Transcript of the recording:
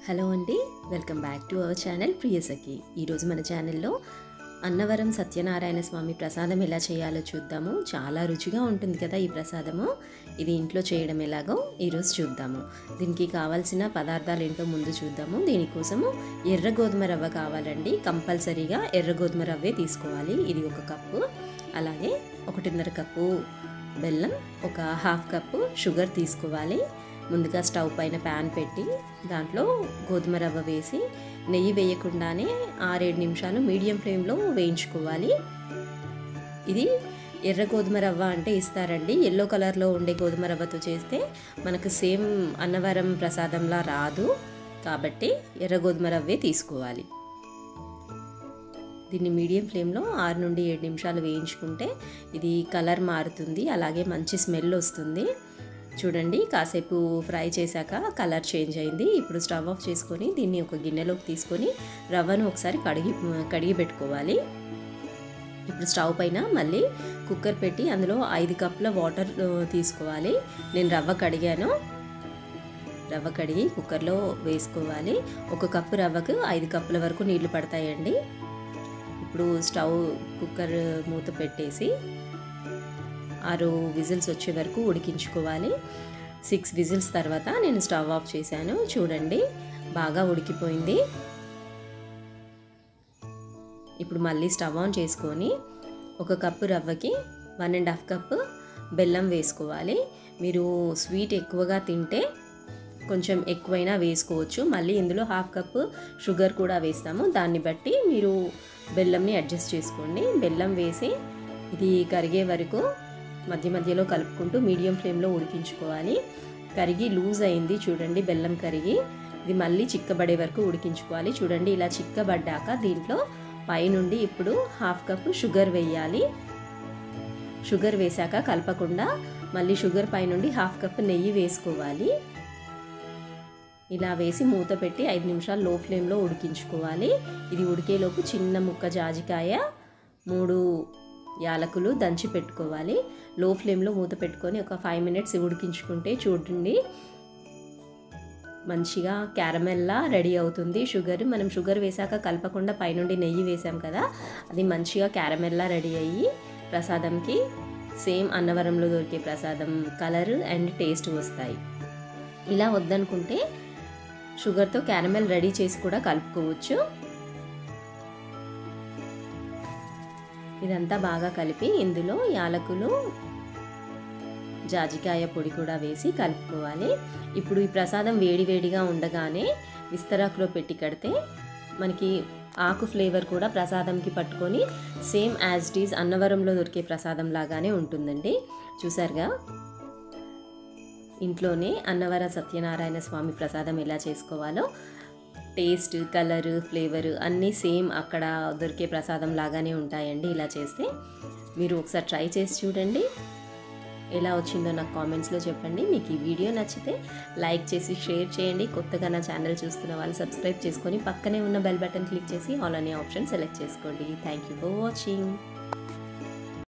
hello అండి welcome back to our channel Priyasakhi ఈరోజు మన ఛానల్లో అన్నవరం సత్యనారాయణ స్వామి ప్రసాదం ఎలా చేయాలో చూద్దాము చాలా రుచిగా ఉంటుంది కదా ఈ ప్రసాదము ఇది ఇంట్లో చేయడం ఎలాగో ఈరోజు చూద్దాము దీనికి కావాల్సిన పదార్థాలు ఏంటో ముందు చూద్దాము దీనికోసము ఎర్ర గోధుమ రవ్వ కావాలండి కంపల్సరీగా ఎర్ర గోధుమ రవ్వే తీసుకోవాలి ఇది ఒక కప్పు అలాగే ఒకటిన్నర కప్పు బెల్లం ఒక హాఫ్ కప్పు షుగర్ తీసుకోవాలి ముందుగా స్టవ్ పైన ప్యాన్ పెట్టి దాంట్లో గోధుమ రవ్వ వేసి నెయ్యి వేయకుండానే ఆరేడు నిమిషాలు మీడియం ఫ్లేమ్లో వేయించుకోవాలి ఇది ఎర్ర గోధుమ రవ్వ అంటే ఇస్తారండి ఎల్లో కలర్లో ఉండే గోధుమ రవ్వతో చేస్తే మనకు సేమ్ అన్నవరం ప్రసాదంలా రాదు కాబట్టి ఎర్ర గోధుమ రవ్వే తీసుకోవాలి దీన్ని మీడియం ఫ్లేమ్లో ఆరు నుండి ఏడు నిమిషాలు వేయించుకుంటే ఇది కలర్ మారుతుంది అలాగే మంచి స్మెల్ వస్తుంది చూడండి కాసేపు ఫ్రై చేశాక కలర్ చేంజ్ అయింది ఇప్పుడు స్టవ్ ఆఫ్ చేసుకొని దీన్ని ఒక గిన్నెలోకి తీసుకొని రవ్వను ఒకసారి కడిగి కడిగి పెట్టుకోవాలి ఇప్పుడు స్టవ్ పైన మళ్ళీ కుక్కర్ పెట్టి అందులో ఐదు కప్పుల వాటర్ తీసుకోవాలి నేను రవ్వ కడిగాను రవ్వ కడిగి కుక్కర్లో వేసుకోవాలి ఒక కప్పు రవ్వకు ఐదు కప్పుల వరకు నీళ్లు పడతాయండి ఇప్పుడు స్టవ్ కుక్కర్ మూత పెట్టేసి ఆరు విజిల్స్ వచ్చే వరకు ఉడికించుకోవాలి సిక్స్ విజిల్స్ తర్వాత నేను స్టవ్ ఆఫ్ చేశాను చూడండి బాగా ఉడికిపోయింది ఇప్పుడు మళ్ళీ స్టవ్ ఆన్ చేసుకొని ఒక కప్పు రవ్వకి వన్ అండ్ హాఫ్ కప్ బెల్లం వేసుకోవాలి మీరు స్వీట్ ఎక్కువగా తింటే కొంచెం ఎక్కువైనా వేసుకోవచ్చు మళ్ళీ ఇందులో హాఫ్ కప్ షుగర్ కూడా వేస్తాము దాన్ని బట్టి మీరు బెల్లంని అడ్జస్ట్ చేసుకోండి బెల్లం వేసి ఇది కరిగే వరకు మధ్య మధ్యలో కలుపుకుంటూ మీడియం ఫ్లేమ్లో ఉడికించుకోవాలి కరిగి లూజ్ అయింది చూడండి బెల్లం కరిగి ఇది మళ్ళీ చిక్కబడే వరకు ఉడికించుకోవాలి చూడండి ఇలా చిక్కబడ్డాక దీంట్లో పైనుండి ఇప్పుడు హాఫ్ కప్ షుగర్ వేయాలి షుగర్ వేశాక కలపకుండా మళ్ళీ షుగర్ పైనుండి హాఫ్ కప్ నెయ్యి వేసుకోవాలి ఇలా వేసి మూత పెట్టి ఐదు నిమిషాలు లో ఫ్లేమ్లో ఉడికించుకోవాలి ఇది ఉడికేలోపు చిన్న ముక్క జాజికాయ మూడు యాలకులు దంచి పెట్టుకోవాలి లో ఫ్లేమ్లో మూత పెట్టుకొని ఒక ఫైవ్ మినిట్స్ ఉడికించుకుంటే చూడండి మంచిగా క్యారమెల్లా రెడీ అవుతుంది షుగర్ మనం షుగర్ వేసాక కలపకుండా పైనుండి నెయ్యి వేసాం కదా అది మంచిగా క్యారమెల్లా రెడీ అయ్యి ప్రసాదంకి సేమ్ అన్నవరంలో దొరికే ప్రసాదం కలర్ అండ్ టేస్ట్ వస్తాయి ఇలా వద్దనుకుంటే షుగర్తో క్యారమెల్ రెడీ చేసి కూడా కలుపుకోవచ్చు ఇదంతా బాగా కలిపి ఇందులో యాలకులు జాజికాయ పొడి కూడా వేసి కలుపుకోవాలి ఇప్పుడు ఈ ప్రసాదం వేడి వేడిగా ఉండగానే విస్తరాకులో పెట్టి కడితే మనకి ఆకు ఫ్లేవర్ కూడా ప్రసాదంకి పట్టుకొని సేమ్ యాజ్ ఇట్ ఈజ్ అన్నవరంలో దొరికే ప్రసాదం లాగానే ఉంటుందండి చూసారుగా ఇంట్లోనే అన్నవర సత్యనారాయణ స్వామి ప్రసాదం ఎలా చేసుకోవాలో టేస్ట్ కలర్ ఫ్లేవర్ అన్నీ సేమ్ అక్కడ దొరికే ప్రసాదం లాగానే ఉంటాయండి ఇలా చేస్తే మీరు ఒకసారి ట్రై చేసి చూడండి ఎలా వచ్చిందో నాకు కామెంట్స్లో చెప్పండి మీకు ఈ వీడియో నచ్చితే లైక్ చేసి షేర్ చేయండి కొత్తగా నా ఛానల్ చూస్తున్న వాళ్ళు సబ్స్క్రైబ్ చేసుకొని పక్కనే ఉన్న బెల్ బటన్ క్లిక్ చేసి ఆల్ అనే ఆప్షన్ సెలెక్ట్ చేసుకోండి థ్యాంక్ యూ ఫర్ వాచింగ్